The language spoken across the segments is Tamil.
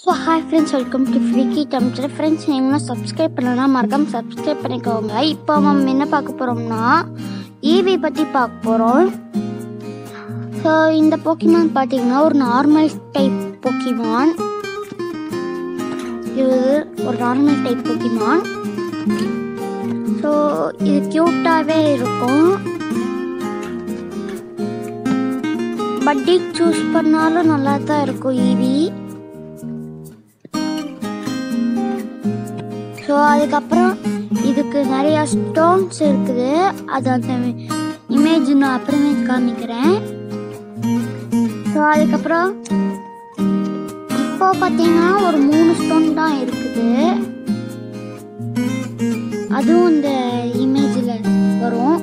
so hi friends welcome to freaky டம்ச்சர் ஃப்ரெண்ட்ஸ் நீங்களும் சப்ஸ்கிரைப் பண்ணலன்னா மறக்காம சப்ஸ்கிரைப் பண்ணிக்கோங்க இப்போ நம்ம என்ன பார்க்க போகிறோம்னா ஈவி பற்றி பார்க்க போகிறோம் ஸோ இந்த போக்கிமான் பார்த்தீங்கன்னா ஒரு நார்மல் டைப் போக்கிமான் இது ஒரு நார்மல் டைப் போக்கிமான் ஸோ இது க்யூட்டாகவே இருக்கும் பட்டி சூஸ் பண்ணாலும் நல்லா தான் இருக்கும் ஈவி ஸோ அதுக்கப்புறம் இதுக்கு நிறைய ஸ்டோன்ஸ் இருக்குது அது அந்த இமேஜ் நான் அப்புறமே காமிக்கிறேன் ஸோ அதுக்கப்புறம் இப்போ பார்த்தீங்கன்னா ஒரு மூணு ஸ்டோன் தான் இருக்குது அதுவும் இந்த இமேஜில் வரும்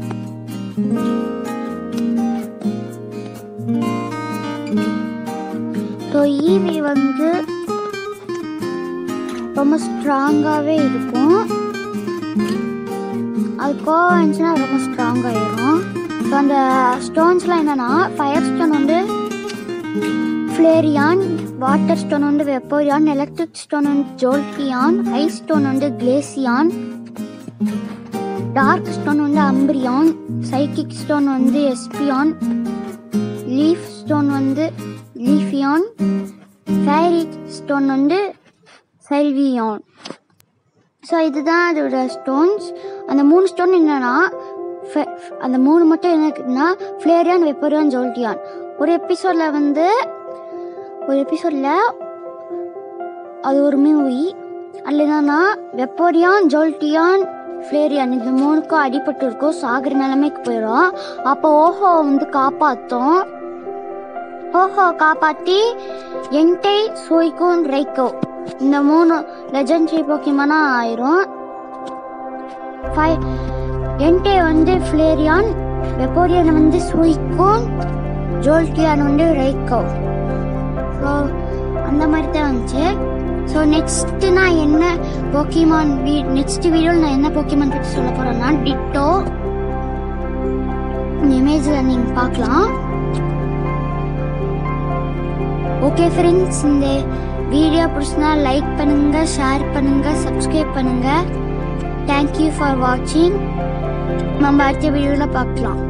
ஸோ ஈவி வந்து ரொம்ப ஸ்ட்ராங்காகவே இருக்கும் அது கோவம் இருந்துச்சுன்னா ரொம்ப ஸ்ட்ராங் ஆயிரும் ஸோ அந்த ஸ்டோன்ஸ்லாம் என்னன்னா ஃபயர் ஸ்டோன் வந்து ஃப்ளேரியான் வாட்டர் ஸ்டோன் வந்து வெப்போரியான் எலக்ட்ரிக் ஸ்டோன் வந்து ஜோல்டியான் ஐஸ் ஸ்டோன் வந்து கிளேசியான் டார்க் ஸ்டோன் வந்து அம்பிரியான் சைக்கிக் ஸ்டோன் வந்து எஸ்பியான் லீஃப் ஸ்டோன் வந்து லீஃபியான் ஃபேரி ஸ்டோன் வந்து செல்வியான் ஸோ இதுதான் அதோட ஸ்டோன்ஸ் அந்த மூணு ஸ்டோன் என்னன்னா ஃபெ- அந்த மூணு மட்டும் என்ன இருக்குன்னா ஃப்ளேரியான் வெப்பரியான் ஜோல்டியான் ஒரு எபிசோடில் வந்து ஒரு எபிசோடில் அது ஒரு மூவி அதில் என்னன்னா வெப்போரியான் ஜோல்டியான் ஃப்ளேரியான் இந்த மூணுக்கும் அடிபட்டு இருக்கும் சாகர நிலைமைக்கு போயிடும் அப்போ ஓஹோ வந்து காப்பாற்றும் ஓஹோ காப்பாற்றி என்டை சோய்கோன் ரைக்கோ இந்த மூணு லெஜண்டரி போக்கிமானா ஆயிரும் ஃபை என்டே வந்து ஃப்ளேரியான் வெப்போரியான் வந்து சுயிக்கோன் ஜோல்டியான் வந்து ரைக்கோ ஸோ அந்த மாதிரி தான் வந்துச்சு ஸோ நெக்ஸ்ட் நான் என்ன போக்கிமான் வீ நெக்ஸ்ட் வீடியோவில் நான் என்ன போக்கிமான் பற்றி சொல்ல போகிறேன்னா டிட்டோ இமேஜில் நீங்கள் பார்க்கலாம் ஓகே ஃப்ரெண்ட்ஸ் இந்த வீடியோ பிடிச்சினா லைக் பண்ணுங்க ஷேர் பண்ணுங்க சப்ஸ்கிரைப் பண்ணுங்க தேங்க்யூ ஃபார் வாட்சிங் நம்ம அடுத்த வீடியோவில் பார்க்கலாம்